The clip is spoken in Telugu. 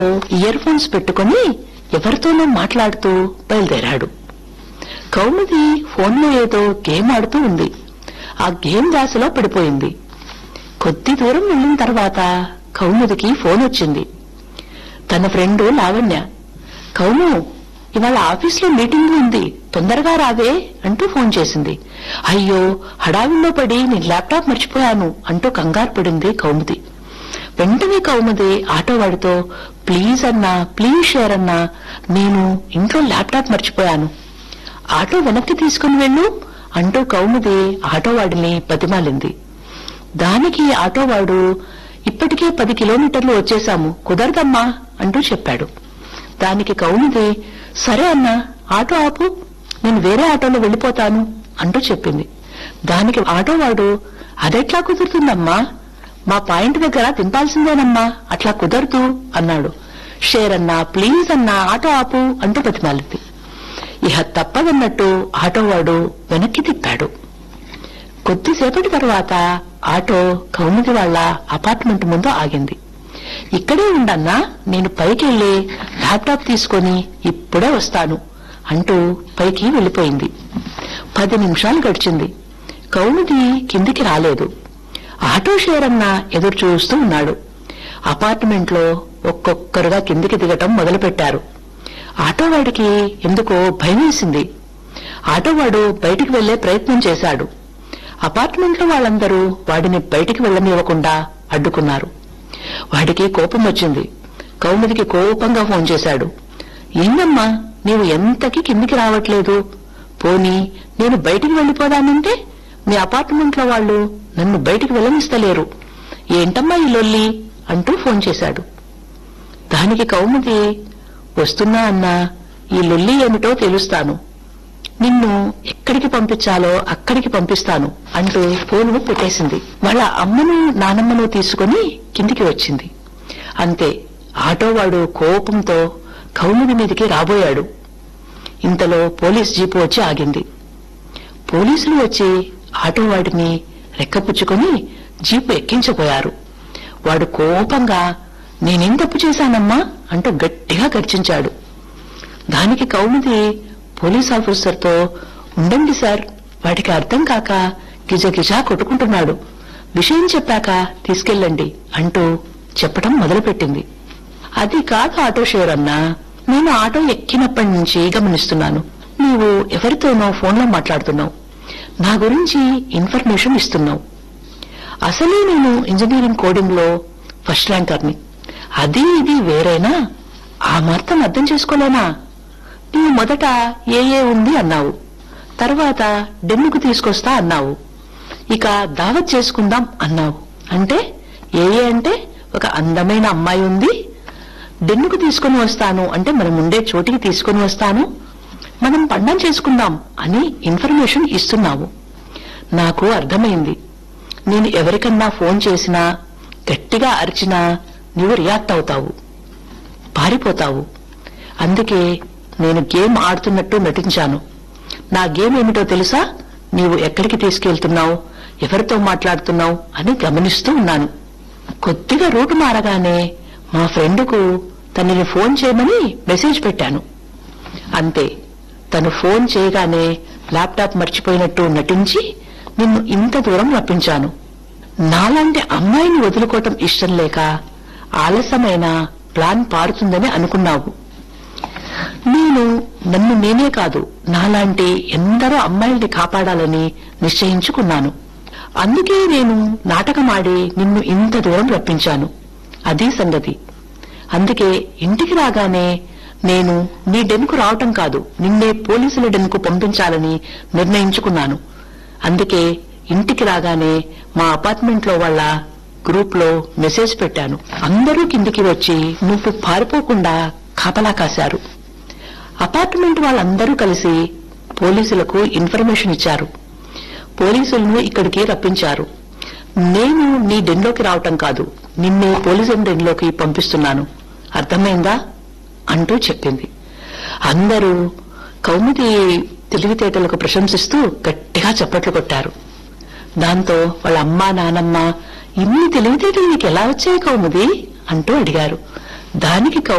ఇయర్ ఫోన్స్ పెట్టుకుని ఎవరితోనో మాట్లాడుతూ బయలుదేరాడు కౌముది ఫోన్లో ఏదో గేమ్ ఆడుతూ ఉంది ఆ గేమ్ దాసలో పడిపోయింది కొద్ది దూరం వెళ్ళిన తర్వాత కౌముదికి ఫోన్ వచ్చింది తన ఫ్రెండ్ లావణ్య కౌము ఇవాళ ఆఫీస్లో మీటింగ్ ఉంది తొందరగా రావే అంటూ ఫోన్ చేసింది అయ్యో హడావిల్లో పడి నేను ల్యాప్టాప్ మర్చిపోయాను అంటూ కంగారు పడింది కౌముది వెంటనే కౌముది ఆటో వాడితో ప్లీజ్ అన్నా ప్లీజ్ షేర్ అన్నా నేను ఇంట్లో ల్యాప్టాప్ మర్చిపోయాను ఆటో వెనక్కి తీసుకుని వెళ్ళు అంటూ కౌముది ఆటోవాడిని బతిమాలింది దానికి ఆటోవాడు ఇప్పటికే పది కిలోమీటర్లు వచ్చేశాము కుదరదమ్మా అంటూ చెప్పాడు దానికి కౌముది సరే అన్నా ఆటో ఆపు నేను వేరే ఆటోలో వెళ్ళిపోతాను అంటూ చెప్పింది దానికి ఆటోవాడు అదెట్లా కుదురుతుందమ్మా మా పాయింట్ దగ్గర దింపాల్సిందేనమ్మా అట్లా కుదరదు అన్నాడు షేర్ అన్నా ప్లీజ్ అన్నా ఆటో ఆపు అంటూ బతిమాలింది ఇహ తప్పదన్నట్టు ఆటోవాడు వెనక్కి తిప్పాడు కొద్దిసేపటి తర్వాత ఆటో కౌముది వాళ్ళ అపార్ట్మెంట్ ముందు ఆగింది ఇక్కడే ఉండన్నా నేను పైకి వెళ్లి ల్యాప్టాప్ తీసుకొని ఇప్పుడే వస్తాను అంటూ పైకి వెళ్లిపోయింది పది నిమిషాలు గడిచింది కౌముది కిందికి రాలేదు ఆటో షేర్ అన్న ఎదురు చూస్తూ ఉన్నాడు అపార్ట్మెంట్లో ఒక్కొక్కరుగా కిందికి దిగటం మొదలుపెట్టారు ఆటోవాడికి ఎందుకో భయం వేసింది ఆటోవాడు బయటికి వెళ్లే ప్రయత్నం చేశాడు అపార్ట్మెంట్లో వాళ్ళందరూ వాడిని బయటికి వెళ్ళనివ్వకుండా అడ్డుకున్నారు వాడికి కోపం వచ్చింది కౌముదికి కోపంగా ఫోన్ చేశాడు ఏందమ్మా నీవు ఎంతకి కిందికి రావట్లేదు పోనీ నేను బయటికి వెళ్ళిపోదానంటే మీ అపార్ట్మెంట్లో వాళ్ళు నన్ను బయటికి వెళ్ళనిస్తలేరు ఏంటమ్మా ఈ లొల్లి అంటూ ఫోన్ చేశాడు దానికి కౌముది వస్తున్నా అన్నా ఈ లొల్లి ఏమిటో తెలుస్తాను నిన్ను ఎక్కడికి పంపించాలో అక్కడికి పంపిస్తాను అంటూ ఫోను పెట్టేసింది వాళ్ళ అమ్మను నానమ్మను తీసుకుని కిందికి వచ్చింది అంతే ఆటోవాడు కోపంతో కౌముది మీదికి రాబోయాడు ఇంతలో పోలీస్ జీపు వచ్చి ఆగింది పోలీసులు వచ్చి ఆటోవాడిని రెక్కపుచ్చుకొని జీపు ఎక్కించబోయారు వాడు కోపంగా నేనేం తప్పు చేశానమ్మా అంటూ గట్టిగా గర్జించాడు దానికి కౌముది పోలీస్ ఆఫీసర్తో ఉండండి సార్ వాడికి అర్థం కాక గిజగిజా కొట్టుకుంటున్నాడు విషయం చెప్పాక తీసుకెళ్ళండి అంటూ చెప్పటం మొదలుపెట్టింది అది కాదు ఆటో షేర్ అన్నా నేను ఆటో ఎక్కినప్పటి నుంచి గమనిస్తున్నాను నీవు ఎవరితోనో ఫోన్లో మాట్లాడుతున్నావు నా గురించి ఇన్ఫర్మేషన్ ఇస్తున్నావు అసలే నేను ఇంజనీరింగ్ కోడింగ్ లో ఫస్ట్ ర్యాంకర్ని అది ఇది వేరేనా ఆ మాత్రం అర్థం చేసుకోలేనా నువ్వు మొదట ఏ ఏ ఉంది అన్నావు తర్వాత డెన్నుకు తీసుకొస్తా అన్నావు ఇక దావత్ చేసుకుందాం అన్నావు అంటే ఏ ఏ అంటే ఒక అందమైన అమ్మాయి ఉంది డెన్నుకు తీసుకొని వస్తాను అంటే మనం ఉండే చోటికి తీసుకొని వస్తాను మనం పండం చేసుకుందాం అని ఇన్ఫర్మేషన్ ఇస్తున్నావు నాకు అర్థమైంది నేను ఎవరికన్నా ఫోన్ చేసినా గట్టిగా అరిచినా నువ్వు రియాక్ట్ అవుతావు పారిపోతావు అందుకే నేను గేమ్ ఆడుతున్నట్టు నటించాను నా గేమ్ ఏమిటో తెలుసా నీవు ఎక్కడికి తీసుకెళ్తున్నావు ఎవరితో మాట్లాడుతున్నావు అని గమనిస్తూ ఉన్నాను కొద్దిగా రూటు మారగానే మా ఫ్రెండ్కు తనని ఫోన్ చేయమని మెసేజ్ పెట్టాను అంతే తను ఫోన్ చేయగానే ల్యాప్టాప్ మర్చిపోయినట్టు నటించి నిన్ను ఇంత దూరం రప్పించాను నాలాంటి అమ్మాయిని వదులుకోవటం ఇష్టం లేక ఆలస్యమైన ప్లాన్ పారుతుందని అనుకున్నావు నేను నన్ను నేనే కాదు నాలాంటి ఎందరో అమ్మాయిల్ని కాపాడాలని నిశ్చయించుకున్నాను అందుకే నేను నాటకమాడి నిన్ను ఇంత దూరం రప్పించాను అదీ సంగతి అందుకే ఇంటికి రాగానే నేను నీ డెన్కు రావటం కాదు నిన్నే పోలీసుల డెన్కు పంపించాలని నిర్ణయించుకున్నాను అందుకే ఇంటికి రాగానే మా అపార్ట్మెంట్ లో వాళ్ళ గ్రూప్ లో మెసేజ్ పెట్టాను అందరూ కిందికి వచ్చి నువ్వు పారిపోకుండా కాపలా కాశారు అపార్ట్మెంట్ వాళ్ళందరూ కలిసి పోలీసులకు ఇన్ఫర్మేషన్ ఇచ్చారు పోలీసులను ఇక్కడికి రప్పించారు నేను నీ డెన్లోకి రావటం కాదు నిన్నే పోలీసు డెన్లోకి పంపిస్తున్నాను అర్థమైందా అంటూ చెప్పింది అందరూ కౌముది తెలివితేటలకు ప్రశంసిస్తూ గట్టిగా చప్పట్లు కొట్టారు దాంతో వాళ్ళ అమ్మా నానమ్మ ఇన్ని తెలివితేటలు నీకు ఎలా వచ్చాయి కౌముది అంటూ అడిగారు దానికి